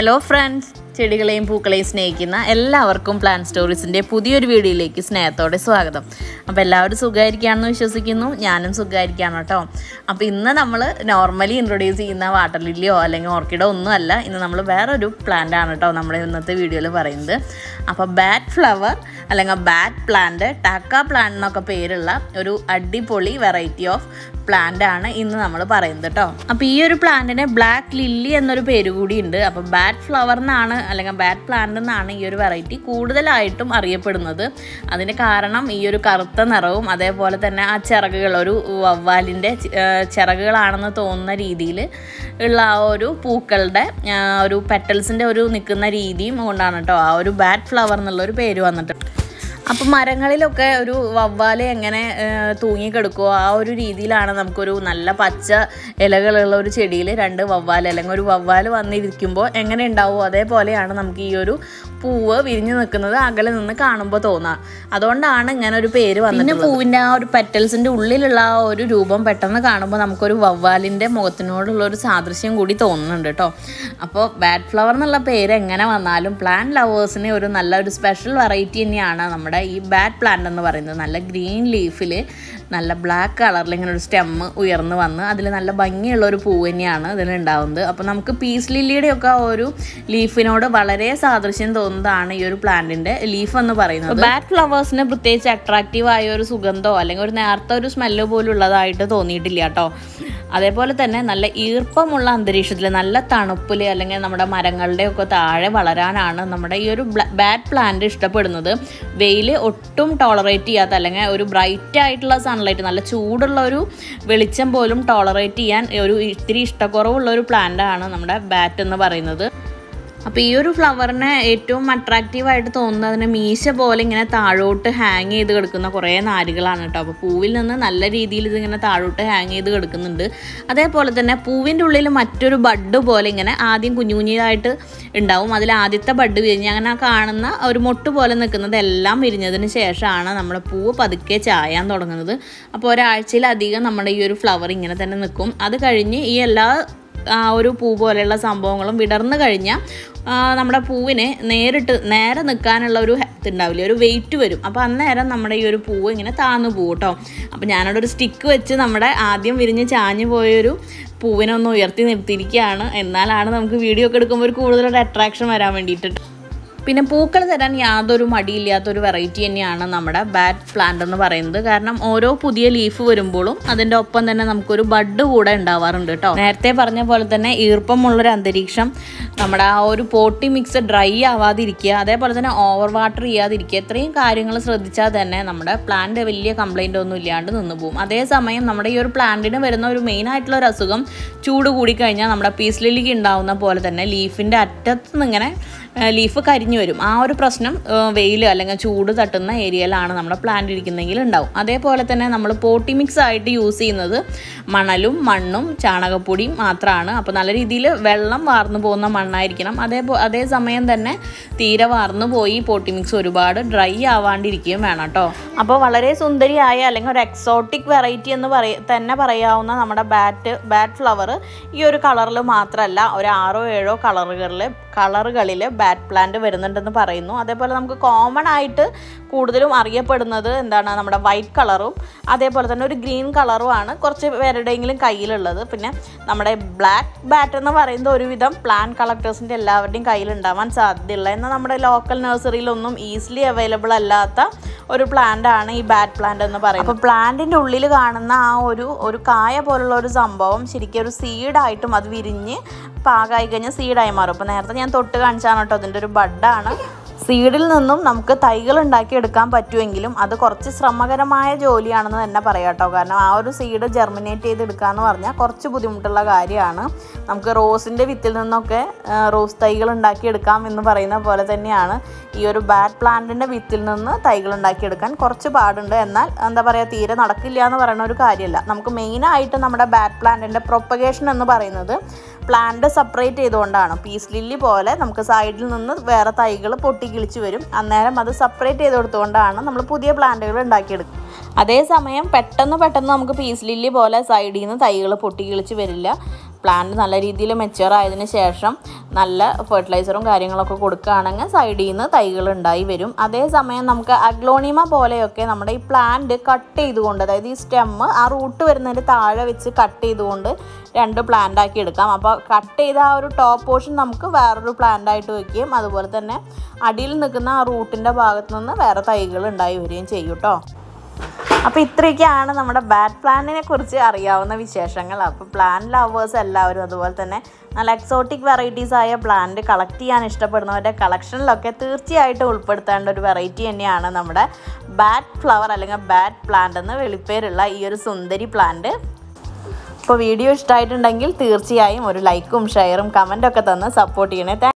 hello friends ചെടികളെയും പൂക്കളെയും സ്നേഹിക്കുന്ന എല്ലാവർക്കും plan സ്റ്റോറീസിൻ്റെ പുതിയൊരു വീഡിയോയിലേക്ക് സ്നേഹത്തോടെ സ്വാഗതം അപ്പോൾ എല്ലാവരും സുഖമായിരിക്കുകയാണെന്ന് വിശ്വസിക്കുന്നു ഞാനും സുഖമായിരിക്കുകയാണ് കേട്ടോ അപ്പോൾ ഇന്ന് നമ്മൾ നോർമലി ഇൻട്രൊഡ്യൂസ് ചെയ്യുന്ന വാട്ടർ ലില്ലിയോ അല്ലെങ്കിൽ ഓർക്കിഡോ ഒന്നും അല്ല ഇന്ന് നമ്മൾ വേറൊരു പ്ലാന്റ് ആണ് കേട്ടോ നമ്മുടെ ഇന്നത്തെ വീഡിയോയിൽ പറയുന്നത് അപ്പോൾ ബാറ്റ് ഫ്ലവർ അല്ലെങ്കിൽ ബാറ്റ് പ്ലാന്റ് ടാക്ക പ്ലാന്റ് എന്നൊക്കെ പേരുള്ള ഒരു അടിപൊളി വെറൈറ്റി ഓഫ് പ്ലാന്റ് ആണ് ഇന്ന് നമ്മൾ പറയുന്നത് കേട്ടോ അപ്പോൾ ഈ ഒരു പ്ലാന്റിന് ബ്ലാക്ക് ലില്ലി എന്നൊരു പേര് കൂടി ഉണ്ട് അപ്പോൾ ബാറ്റ് ഫ്ലവർ എന്നാണ് അല്ലെങ്കിൽ ബാറ്റ് പ്ലാന്റ് എന്നാണ് ഈ ഒരു വെറൈറ്റി കൂടുതലായിട്ടും അറിയപ്പെടുന്നത് അതിന് കാരണം ഈ ഒരു കറുത്ത നിറവും അതേപോലെ തന്നെ ആ ചിറകുകൾ ഒരു വവ്വാലിൻ്റെ ചി- ആ, ചിറകുകളാണെന്ന് തോന്നുന്ന രീതിയിൽ ഉള്ള ആ ഒരു പൂക്കളുടെ ആ, ഒരു പെറ്റൽസിൻ്റെ ഒരു നിൽക്കുന്ന രീതിയും കൊണ്ടാണ് കേട്ടോ ആ ഒരു ബാറ്റ് ഫ്ലവർ എന്നുള്ള ഒരു പേര് വന്നിട്ട് അപ്പം മരങ്ങളിലൊക്കെ ഒരു വവ്വാല് എങ്ങനെ ഏഹ്, തൂങ്ങിക്കിടക്കുമോ ആ ഒരു രീതിയിലാണ് നമുക്കൊരു നല്ല പച്ച ഇലകളുള്ള ഒരു ചെടിയിൽ രണ്ട് വവ്വാല് അല്ലെങ്കിൽ ഒരു വവ്വാല് വന്നിരിക്കുമ്പോൾ എങ്ങനെ ഉണ്ടാവുമോ അതേപോലെയാണ് നമുക്ക് ഈ ഒരു പൂവ് വിരിഞ്ഞു നിൽക്കുന്നത് അകലെ നിന്ന് കാണുമ്പോൾ തോന്നാം അതുകൊണ്ടാണ് ഇങ്ങനെ ഒരു പേര് വന്നത് പിന്നെ പൂവിൻ്റെ ആ ഒരു പെറ്റൽസിൻ്റെ ഉള്ളിലുള്ള ആ ഒരു രൂപം പെട്ടെന്ന് കാണുമ്പോൾ നമുക്കൊരു വവ്വാലിൻ്റെ മുഖത്തിനോടുള്ള ഒരു സാദൃശ്യം കൂടി തോന്നുന്നുണ്ട് കേട്ടോ അപ്പോൾ ബാഡ് ഫ്ലവർ എന്നുള്ള പേര് എങ്ങനെ വന്നാലും പ്ലാൻ ലവേഴ്സിന് ഒരു നല്ല ഒരു സ്പെഷ്യൽ വെറൈറ്റി തന്നെയാണ് നമ്മുടെ ഈ ബാഡ് പ്ലാന്റ് എന്ന് പറയുന്നത് നല്ല ഗ്രീൻ ലീഫിൽ നല്ല ബ്ലാക്ക് കളറിൽ ഇങ്ങനെ ഒരു സ്റ്റെം ഉയർന്നു വന്ന് അതിൽ നല്ല ഭംഗിയുള്ള ഒരു പൂവ് തന്നെയാണ് ഇതിലുണ്ടാവുന്നത് അപ്പോൾ നമുക്ക് പീസ് ലില്ലിയുടെയൊക്കെ ആ ഒരു ലീഫിനോട് വളരെ സാദൃശ്യം തോന്നുന്നതാണ് ഈ ഒരു പ്ലാന്റിന്റെ ലീഫ് എന്ന് പറയുന്നത് ബാറ്റ് ഫ്ലവേഴ്സിന് പ്രത്യേകിച്ച് അട്രാക്റ്റീവ് ആയ ഒരു സുഗന്ധമോ അല്ലെങ്കിൽ ഒരു നേരത്തെ ഒരു സ്മെല്ല് പോലും ഉള്ളതായിട്ട് തോന്നിയിട്ടില്ല കേട്ടോ അതേപോലെ തന്നെ നല്ല ഈർപ്പമുള്ള അന്തരീക്ഷത്തിൽ നല്ല തണുപ്പിൽ അല്ലെങ്കിൽ നമ്മുടെ മരങ്ങളുടെ ഒക്കെ താഴെ വളരാനാണ് നമ്മുടെ ഈ ഒരു ബാറ്റ് പ്ലാന്റ് ഇഷ്ടപ്പെടുന്നത് വെയിൽ ഒട്ടും ടോളറേറ്റ് ചെയ്യാത്ത അല്ലെങ്കിൽ ഒരു ബ്രൈറ്റ് ആയിട്ടുള്ള സൺലൈറ്റ് നല്ല ചൂടുള്ള ഒരു വെളിച്ചം പോലും ടോളറേറ്റ് ചെയ്യാൻ ഒരു ഇത്തിരി ഇഷ്ടക്കുറവുള്ള ഒരു പ്ലാന്റ് ആണ് നമ്മുടെ ബാറ്റ് എന്ന് പറയുന്നത് അപ്പോൾ ഈ ഒരു ഫ്ലവറിനെ ഏറ്റവും അട്രാക്റ്റീവ് ആയിട്ട് തോന്നുന്നതിന് മീശ പോലെ ഇങ്ങനെ താഴോട്ട് ഹാങ് ചെയ്ത് കിടക്കുന്ന കുറേ നാരുകളാണ് കേട്ടോ അപ്പോൾ പൂവിൽ നിന്ന് നല്ല രീതിയിൽ ഇതിങ്ങനെ താഴോട്ട് ഹാങ് ചെയ്ത് കിടക്കുന്നുണ്ട് അതേപോലെ തന്നെ പൂവിൻ്റെ ഉള്ളിൽ മറ്റൊരു ബഡ് പോലെ ഇങ്ങനെ ആദ്യം കുഞ്ഞു കുഞ്ഞിതായിട്ട് ഉണ്ടാവും അതിൽ ആദ്യത്തെ ബഡ് വിരിഞ്ഞ് അങ്ങനെ ആ കാണുന്ന ഒരു മൊട്ട് പോലെ നിൽക്കുന്നത് എല്ലാം വിരിഞ്ഞതിന് ശേഷമാണ് നമ്മുടെ പൂവ് പതുക്കെ ചായാൻ തുടങ്ങുന്നത് അപ്പോൾ ഒരാഴ്ചയിലധികം നമ്മുടെ ഈ ഒരു ഫ്ലവർ ഇങ്ങനെ തന്നെ നിൽക്കും അത് കഴിഞ്ഞ് ഈ എല്ലാ ആ ഒരു പൂ പോലെയുള്ള സംഭവങ്ങളും വിടർന്നു കഴിഞ്ഞാൽ നമ്മുടെ പൂവിന് നേരിട്ട് നേരെ നിൽക്കാനുള്ള ഒരു ഇതുണ്ടാവില്ലേ ഒരു വെയിറ്റ് വരും അപ്പോൾ അന്നേരം നമ്മുടെ ഈ ഒരു പൂവ് ഇങ്ങനെ താന്നു പോകും കേട്ടോ അപ്പോൾ ഞാനവിടെ ഒരു സ്റ്റിക്ക് വെച്ച് നമ്മുടെ ആദ്യം വിരിഞ്ഞ് ചാഞ്ഞു പോയൊരു പൂവിനെ ഒന്ന് ഉയർത്തി നിർത്തിയിരിക്കുകയാണ് എന്നാലാണ് നമുക്ക് വീഡിയോ ഒക്കെ എടുക്കുമ്പോൾ ഒരു കൂടുതലൊരു അട്രാക്ഷൻ വരാൻ വേണ്ടിയിട്ട് പിന്നെ പൂക്കൾ തരാൻ യാതൊരു മടിയില്ലാത്തൊരു വെറൈറ്റി തന്നെയാണ് നമ്മുടെ ബാറ്റ് പ്ലാന്റ് എന്ന് പറയുന്നത് കാരണം ഓരോ പുതിയ ലീഫ് വരുമ്പോഴും അതിൻ്റെ ഒപ്പം തന്നെ നമുക്കൊരു ബഡ് കൂടെ ഉണ്ടാവാറുണ്ട് കേട്ടോ നേരത്തെ പറഞ്ഞ പോലെ തന്നെ ഈർപ്പമുള്ളൊരു അന്തരീക്ഷം നമ്മുടെ ആ ഒരു പോട്ടി മിക്സ് ഡ്രൈ ആവാതിരിക്കുക അതേപോലെ തന്നെ ഓവർ വാട്ടർ ചെയ്യാതിരിക്കുക ഇത്രയും കാര്യങ്ങൾ ശ്രദ്ധിച്ചാൽ തന്നെ നമ്മുടെ പ്ലാന്റ് വലിയ കംപ്ലൈൻ്റ് ഒന്നും ഇല്ലാണ്ട് നിന്ന് പോകും അതേസമയം നമ്മുടെ ഈ ഒരു പ്ലാന്റിന് വരുന്ന ഒരു മെയിൻ ആയിട്ടുള്ള ഒരു അസുഖം ചൂട് കൂടിക്കഴിഞ്ഞാൽ നമ്മുടെ പീസ് ലില്ലിക്ക് ഉണ്ടാവുന്ന പോലെ തന്നെ ലീഫിൻ്റെ അറ്റത്ത് നിന്ന് ഇങ്ങനെ ലീഫ് കരിഞ്ഞു വരും ആ ഒരു പ്രശ്നം വെയിൽ അല്ലെങ്കിൽ ചൂട് തട്ടുന്ന ഏരിയയിലാണ് നമ്മുടെ പ്ലാന്റ് ഇരിക്കുന്നെങ്കിൽ ഉണ്ടാവും അതേപോലെ തന്നെ നമ്മൾ പോട്ടി മിക്സ് ആയിട്ട് യൂസ് ചെയ്യുന്നത് മണലും മണ്ണും ചാണകപ്പൊടിയും മാത്രമാണ് അപ്പോൾ നല്ല രീതിയിൽ വെള്ളം വാർന്നു പോകുന്ന മണ്ണായിരിക്കണം അതേ അതേ സമയം തന്നെ തീരെ വാർന്നു പോയി പോട്ടി മിക്സ് ഒരുപാട് ഡ്രൈ ആവാണ്ടിരിക്കുകയും വേണം കേട്ടോ അപ്പോൾ വളരെ സുന്ദരിയായ അല്ലെങ്കിൽ ഒരു എക്സോട്ടിക് വെറൈറ്റി എന്ന് പറയ തന്നെ പറയാവുന്ന നമ്മുടെ ബാറ്റ് ബാറ്റ് ഫ്ലവർ ഈ ഒരു കളറിൽ മാത്രമല്ല ഒരു ആറോ ഏഴോ കളറുകളിൽ കളറുകളിൽ ബാറ്റ് പ്ലാന്റ് വരുന്നുണ്ടെന്ന് പറയുന്നു അതേപോലെ നമുക്ക് കോമൺ ആയിട്ട് കൂടുതലും അറിയപ്പെടുന്നത് എന്താണ് നമ്മുടെ വൈറ്റ് കളറും അതേപോലെ തന്നെ ഒരു ഗ്രീൻ കളറുമാണ് കുറച്ച് പേരുടെയെങ്കിലും കയ്യിലുള്ളത് പിന്നെ നമ്മുടെ ബ്ലാക്ക് ബാറ്റ് എന്ന് പറയുന്നത് ഒരുവിധം പ്ലാൻ കളക്ടേഴ്സിൻ്റെ എല്ലാവരുടെയും കയ്യിലുണ്ടാവാൻ സാധ്യതയുള്ള എന്നാൽ നമ്മുടെ ലോക്കൽ നഴ്സറിയിലൊന്നും ഈസിലി അവൈലബിൾ അല്ലാത്ത ഒരു പ്ലാന്റ് ആണ് ഈ ബാറ്റ് പ്ലാന്റ് എന്ന് പറയുന്നത് അപ്പോൾ പ്ലാന്റിൻ്റെ ഉള്ളിൽ കാണുന്ന ആ ഒരു ഒരു കായ പോലുള്ള ഒരു സംഭവം ശരിക്കും ഒരു സീഡായിട്ടും അത് വിരിഞ്ഞ് പാകമായി കഴിഞ്ഞാൽ സീഡായി മാറും അപ്പോൾ നേരത്തെ ഞാൻ തൊട്ട് കാണിച്ചാണ് കേട്ടോ അതിൻ്റെ ഒരു ബഡാണ് സീഡിൽ നിന്നും നമുക്ക് തൈകൾ ഉണ്ടാക്കി എടുക്കാൻ പറ്റുമെങ്കിലും അത് കുറച്ച് ശ്രമകരമായ ജോലിയാണെന്ന് തന്നെ പറയാം കേട്ടോ കാരണം ആ ഒരു സീഡ് ജെർമിനേറ്റ് ചെയ്തെടുക്കുക എന്ന് പറഞ്ഞാൽ കുറച്ച് ബുദ്ധിമുട്ടുള്ള കാര്യമാണ് നമുക്ക് റോസിൻ്റെ വിത്തിൽ നിന്നൊക്കെ ആ, റോസ് തൈകൾ ഉണ്ടാക്കിയെടുക്കാം എന്ന് പറയുന്ന പോലെ തന്നെയാണ് ഈ ഒരു ബാറ്റ് പ്ലാന്റിൻ്റെ വിത്തിൽ നിന്ന് തൈകൾ ഉണ്ടാക്കിയെടുക്കാൻ കുറച്ച് പാടുണ്ട് എന്നാൽ എന്താ പറയുക തീരെ നടക്കില്ല എന്ന് പറയുന്ന ഒരു കാര്യമല്ല നമുക്ക് മെയിനായിട്ട് നമ്മുടെ ബാറ്റ് പ്ലാന്റിൻ്റെ പ്രൊപ്പഗേഷൻ എന്ന് പറയുന്നത് പ്ലാന്റ് സെപ്പറേറ്റ് ചെയ്തുകൊണ്ടാണ് പീസ് ലില്ലി പോലെ നമുക്ക് സൈഡിൽ നിന്ന് വേറെ തൈകൾ പൊട്ടിക്കിളിച്ച് വരും അന്നേരം അത് സെപ്പറേറ്റ് ചെയ്ത് കൊടുത്തുകൊണ്ടാണ് നമ്മൾ പുതിയ പ്ലാന്റുകൾ ഉണ്ടാക്കിയെടുക്കുക അതേസമയം പെട്ടെന്ന് പെട്ടെന്ന് നമുക്ക് പീസ് ലില്ലി പോലെ സൈഡിൽ നിന്ന് തൈകൾ പൊട്ടിക്കിളിച്ച് വരില്ല പ്ലാന്റ് നല്ല രീതിയിൽ മെച്ചുവർ ആയതിനു ശേഷം നല്ല ഫെർട്ടിലൈസറും കാര്യങ്ങളൊക്കെ കൊടുക്കുകയാണെങ്കിൽ സൈഡിൽ നിന്ന് തൈകൾ ഉണ്ടായി വരും അതേസമയം നമുക്ക് അഗ്ലോണിമ പോലെയൊക്കെ നമ്മുടെ ഈ പ്ലാന്റ് കട്ട് ചെയ്തുകൊണ്ട് അതായത് ഈ സ്റ്റെമ്മ് ആ റൂട്ട് വരുന്നതിൻ്റെ താഴെ വെച്ച് കട്ട് ചെയ്തുകൊണ്ട് രണ്ട് പ്ലാന്റ് ആക്കി എടുക്കാം അപ്പോൾ കട്ട് ചെയ്ത ആ ഒരു ടോപ്പ് പോർഷൻ നമുക്ക് വേറൊരു പ്ലാന്റ് ആയിട്ട് വെക്കുകയും അതുപോലെ തന്നെ അടിയിൽ നിൽക്കുന്ന ആ റൂട്ടിൻ്റെ ഭാഗത്ത് നിന്ന് വേറെ തൈകൾ ഉണ്ടായി വരികയും ചെയ്യും കേട്ടോ അപ്പോൾ ഇത്രയൊക്കെയാണ് നമ്മുടെ ബാറ്റ് പ്ലാന്റിനെ കുറിച്ച് അറിയാവുന്ന വിശേഷങ്ങൾ അപ്പോൾ പ്ലാന്റ് ലവേഴ്സ് എല്ലാവരും അതുപോലെ തന്നെ നല്ല എക്സോട്ടിക് വെറൈറ്റീസ് ആയ പ്ലാന്റ് കളക്ട് ചെയ്യാൻ ഇഷ്ടപ്പെടുന്നവരുടെ കളക്ഷനിലൊക്കെ തീർച്ചയായിട്ടും ഉൾപ്പെടുത്തേണ്ട ഒരു വെറൈറ്റി തന്നെയാണ് നമ്മുടെ ബാറ്റ് ഫ്ലവർ അല്ലെങ്കിൽ ബാറ്റ് പ്ലാന്റ് എന്ന് വെളിപ്പേരുള്ള ഈ ഒരു സുന്ദരി പ്ലാന്റ് അപ്പോൾ വീഡിയോ ഇഷ്ടമായിട്ടുണ്ടെങ്കിൽ തീർച്ചയായും ഒരു ലൈക്കും ഷെയറും കമൻറ്റൊക്കെ തന്ന് സപ്പോർട്ട് ചെയ്യണേ